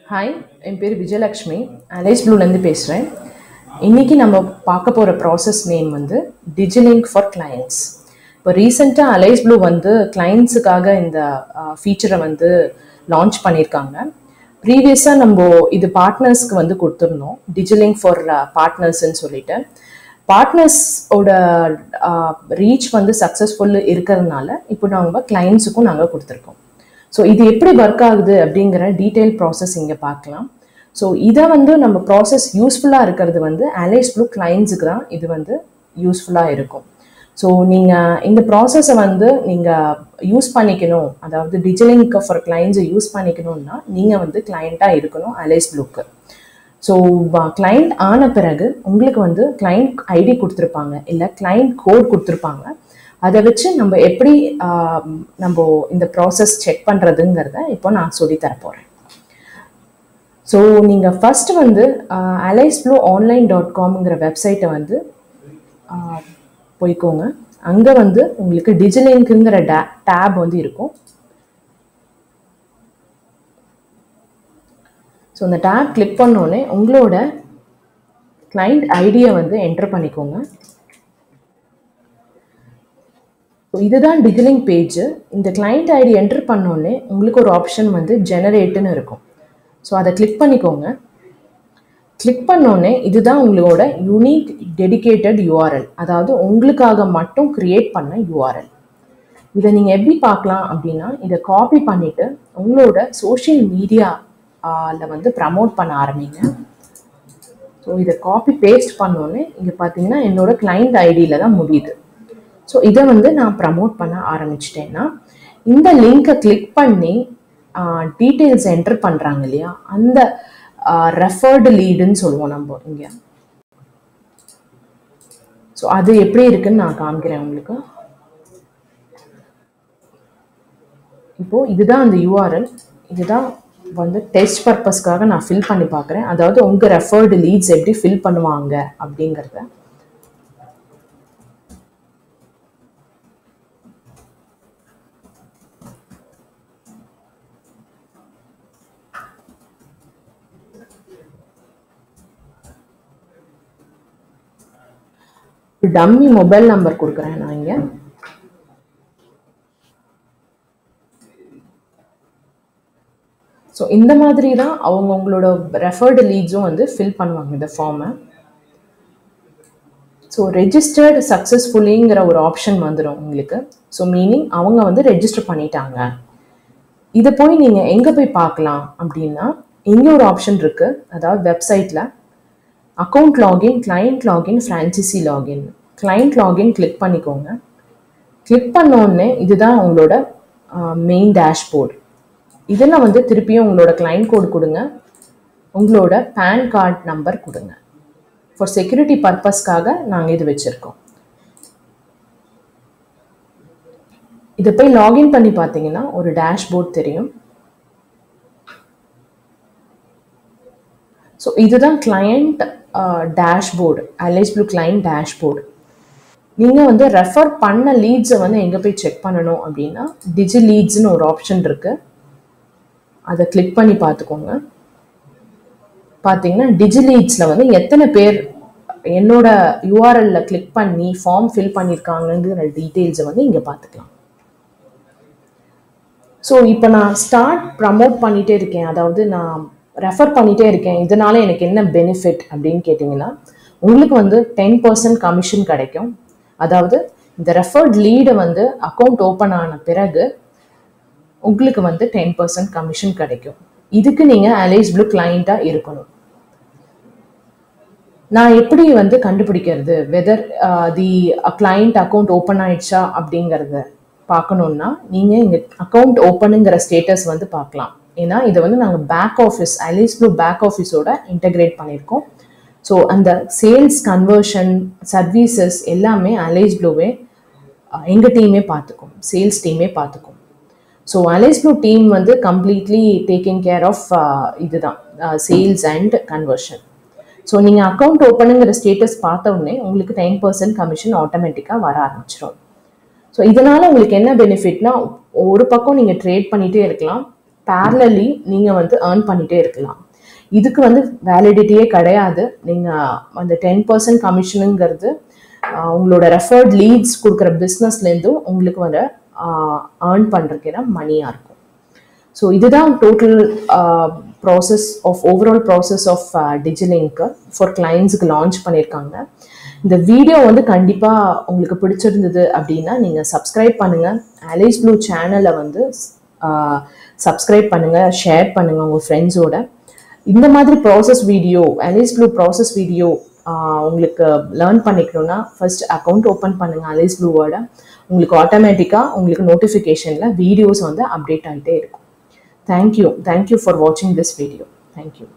hi என் பேர் Vijayalakshmi Alice ப்ளூலேருந்து பேசுகிறேன் இன்றைக்கி நம்ம பார்க்க போகிற ப்ராசஸ் நேம் வந்து டிஜிலிங்க் ஃபார் கிளையண்ட்ஸ் இப்போ ரீசெண்டாக அலைஸ் ப்ளூ வந்து கிளைண்ட்ஸுக்காக இந்த ஃபீச்சரை வந்து லான்ச் பண்ணியிருக்காங்க ப்ரீவியஸாக நம்ம இது பார்ட்னர்ஸ்க்கு வந்து கொடுத்துருந்தோம் டிஜிலிங்க் ஃபார் பார்ட்னர்ஸ்ன்னு சொல்லிட்டு பார்ட்னர்ஸோட ரீச் வந்து சக்ஸஸ்ஃபுல் இருக்கிறதுனால இப்போ நம்ம கிளைண்ட்ஸுக்கும் நாங்கள் கொடுத்துருக்கோம் ஸோ இது எப்படி ஒர்க் ஆகுது அப்படிங்கிற டீட்டெயில் ப்ராசஸ் இங்கே பார்க்கலாம் ஸோ இதை வந்து நம்ம ப்ராசஸ் யூஸ்ஃபுல்லாக இருக்கிறது வந்து அலைஸ் ப்ளூ கிளைண்ட்ஸுக்கு தான் இது வந்து யூஸ்ஃபுல்லாக இருக்கும் ஸோ நீங்கள் இந்த ப்ராசஸை வந்து நீங்கள் யூஸ் பண்ணிக்கணும் அதாவது டிஜிலிங்க்கு ஃபார் கிளைண்ட்ஸை யூஸ் பண்ணிக்கணும்னா நீங்கள் வந்து கிளைண்ட்டாக இருக்கணும் அலைஸ் ப்ளூக்கு ஸோ கிளைண்ட் ஆன பிறகு உங்களுக்கு வந்து கிளைண்ட் ஐடி கொடுத்துருப்பாங்க இல்லை கிளைண்ட் கோட் கொடுத்துருப்பாங்க அதை வச்சு நம்ம எப்படி நம்ம இந்த ப்ராசஸ் செக் பண்ணுறதுங்கிறத இப்போ நான் சொல்லித்தர போகிறேன் ஸோ நீங்கள் ஃபஸ்ட்டு வந்து அலைஸ் ப்ளூ ஆன்லைன் டாட் காம்ங்கிற வெப்சைட்டை வந்து போய்க்கோங்க அங்கே வந்து உங்களுக்கு டிஜிலிங்க்குங்கிற டே டேப் வந்து இருக்கும் ஸோ அந்த டேப் கிளிக் பண்ணோடனே உங்களோட கிளைண்ட் ஐடியை வந்து என்டர் பண்ணிக்கோங்க ஸோ இதுதான் டிஜிலிங் பேஜ் இந்த கிளைண்ட் ஐடி என்டர் பண்ணோடனே உங்களுக்கு ஒரு ஆப்ஷன் வந்து ஜெனரேட்டுன்னு இருக்கும் ஸோ அதை கிளிக் பண்ணிக்கோங்க கிளிக் பண்ணோடனே இதுதான் உங்களோட யூனிக் டெடிக்கேட்டட் யூஆர்எல் அதாவது உங்களுக்காக மட்டும் க்ரியேட் பண்ண யூஆர்எல் இதை நீங்கள் எப்படி பார்க்கலாம் அப்படின்னா இதை காப்பி பண்ணிவிட்டு உங்களோட சோஷியல் மீடியாவில் வந்து ப்ரமோட் பண்ண ஆரம்பிங்க ஸோ இதை காப்பி பேஸ்ட் பண்ணோன்னே இங்கே பார்த்தீங்கன்னா என்னோட கிளைண்ட் ஐடியில் தான் முடியுது ஸோ இதை வந்து நான் ப்ரமோட் பண்ண ஆரம்பிச்சிட்டேன்னா இந்த லிங்கை கிளிக் பண்ணி டீட்டெயில்ஸ் என்டர் பண்ணுறாங்க இல்லையா அந்த ரெஃபர்டு லீடுன்னு சொல்லுவோம் நம்ம இங்கே ஸோ அது எப்படி இருக்குன்னு நான் காமிக்கிறேன் உங்களுக்கு இப்போ இதுதான் அந்த யூஆர்எல் இதுதான் வந்து டெஸ்ட் பர்பஸ்க்காக நான் ஃபில் பண்ணி பார்க்குறேன் அதாவது உங்கள் ரெஃபர்டு லீட்ஸ் எப்படி ஃபில் பண்ணுவாங்க அப்படிங்கிறத டம்மி மொபைல் நம்பர் கொடுக்குறேன் நான் இங்கே ஸோ இந்த மாதிரி தான் அவங்க உங்களோட ரெஃபர்டு லீட்ஸும் வந்து ஃபில் பண்ணுவாங்க இந்த ஃபார்மை ஸோ ரெஜிஸ்டர்டு சக்ஸஸ்ஃபுல்லிங்கிற ஒரு ஆப்ஷன் வந்துடும் உங்களுக்கு ஸோ மீனிங் அவங்க வந்து ரெஜிஸ்டர் பண்ணிட்டாங்க இதை போய் நீங்கள் எங்கே போய் பார்க்கலாம் அப்படின்னா இங்கே ஒரு ஆப்ஷன் இருக்குது அதாவது வெப்சைட்டில் account login client login franchisee login client login click பண்ணிக்கோங்க கிளிக் பண்ணோடனே இதுதான் உங்களோட மெயின் டேஷ்போர்டு இதில் வந்து திருப்பியும் உங்களோட கிளைண்ட் கோடு கொடுங்க உங்களோட பேன் கார்டு நம்பர் கொடுங்க ஃபார் செக்யூரிட்டி பர்பஸ்க்காக நாங்கள் இது வச்சுருக்கோம் இதை போய் லாகின் பண்ணி பார்த்தீங்கன்னா ஒரு டேஷ்போர்ட் தெரியும் ஸோ இதுதான் client dashboard Alice Blue client dashboard நீங்கள் வந்து ரெஃபர் பண்ண லீட்ஸை வந்து எங்கே போய் செக் பண்ணணும் அப்படின்னா டிஜி லீட்ஸ்னு ஒரு ஆப்ஷன் இருக்குது அதை கிளிக் பண்ணி பார்த்துக்கோங்க பார்த்தீங்கன்னா டிஜி லீட்ஸில் வந்து எத்தனை பேர் என்னோட யூஆர்எல்ல கிளிக் பண்ணி ஃபார்ம் ஃபில் பண்ணியிருக்காங்கங்கிற டீட்டெயில்ஸை வந்து இங்கே பார்த்துக்கலாம் ஸோ இப்போ நான் ஸ்டார்ட் ப்ரமோட் பண்ணிகிட்டே இருக்கேன் அதாவது நான் ரெஃபர் பண்ணிகிட்டே இருக்கேன் இதனால எனக்கு என்ன பெனிஃபிட் அப்படின்னு கேட்டிங்கன்னா உங்களுக்கு வந்து டென் பர்சன்ட் கமிஷன் கிடைக்கும் அதாவது இந்த ரெஃபர்ட் லீடை வந்து அக்கௌண்ட் ஓப்பன் ஆன பிறகு உங்களுக்கு வந்து டென் பர்சன்ட் கமிஷன் கிடைக்கும் இதுக்கு நீங்கள் அலைஸ் ப்ளூ கிளைண்ட்டாக இருக்கணும் நான் எப்படி வந்து கண்டுபிடிக்கிறது whether the client account open ஆயிடுச்சா அப்படிங்கிறத பார்க்கணுன்னா நீங்கள் இங்கே அக்கௌண்ட் ஓப்பனுங்கிற ஸ்டேட்டஸ் வந்து பார்க்கலாம் ஏன்னா இதை வந்து நாங்கள் back office Alice Blue back ஆஃபீஸோட இன்டகிரேட் பண்ணியிருக்கோம் ஸோ அந்த சேல்ஸ் கன்வர்ஷன் சர்வீசஸ் எல்லாமே அலைஸ் ப்ளூவே எங்கள் டீமே பார்த்துக்கும் சேல்ஸ் டீமே பார்த்துக்கும் ஸோ அலைஸ் ப்ளூ டீம் வந்து கம்ப்ளீட்லி டேக்கிங் கேர் ஆஃப் இதுதான் சேல்ஸ் அண்ட் கன்வர்ஷன் ஸோ நீங்கள் அக்கௌண்ட் ஓப்பனுங்கிற ஸ்டேட்டஸ் பார்த்த உடனே உங்களுக்கு டென் பர்சன்ட் கமிஷன் ஆட்டோமேட்டிக்காக வர ஆரம்பிச்சிடும் ஸோ இதனால் உங்களுக்கு என்ன பெனிஃபிட்னா ஒரு பக்கம் நீங்கள் ட்ரேட் பண்ணிகிட்டே இருக்கலாம் பேரலி நீங்கள் வந்து ஏர்ன் பண்ணிகிட்டே இருக்கலாம் இதுக்கு வந்து வேலிடிட்டியே கிடையாது நீங்கள் அந்த டென் பர்சன்ட் கமிஷனுங்கிறது ஆஹ், உங்களோட ரெஃபர்ட் லீட்ஸ் கொடுக்குற பிஸ்னஸ்லேருந்தும் உங்களுக்கு வந்து ஏர்ன் பண்ணுறதுக்கு மணியாக இருக்கும் ஸோ இதுதான் total process of overall process of டிஜிலிங்க்கு ஃபார் கிளைண்ட்ஸுக்கு லான்ச் பண்ணியிருக்காங்க இந்த வீடியோ வந்து கண்டிப்பாக உங்களுக்கு பிடிச்சிருந்தது அப்படின்னா நீங்கள் சப்ஸ்கிரைப் பண்ணுங்கள் அலைஸ் ப்ளூ சேனலை வந்து சப்ஸ்கிரைப் பண்ணுங்கள் ஷேர் பண்ணுங்கள் உங்கள் ஃப்ரெண்ட்ஸோட இந்த மாதிரி process video Alice Blue process video உங்களுக்கு லேர்ன் பண்ணிக்கணும்னா ஃபர்ஸ்ட் அக்கௌண்ட் ஓப்பன் பண்ணுங்கள் அலைஸ் ப்ளூவோட உங்களுக்கு ஆட்டோமேட்டிக்காக உங்களுக்கு நோட்டிஃபிகேஷனில் வீடியோஸ் வந்து அப்டேட் ஆகிட்டே இருக்கும் தேங்க்யூ தேங்க்யூ ஃபார் வாட்சிங் திஸ் வீடியோ தேங்க்யூ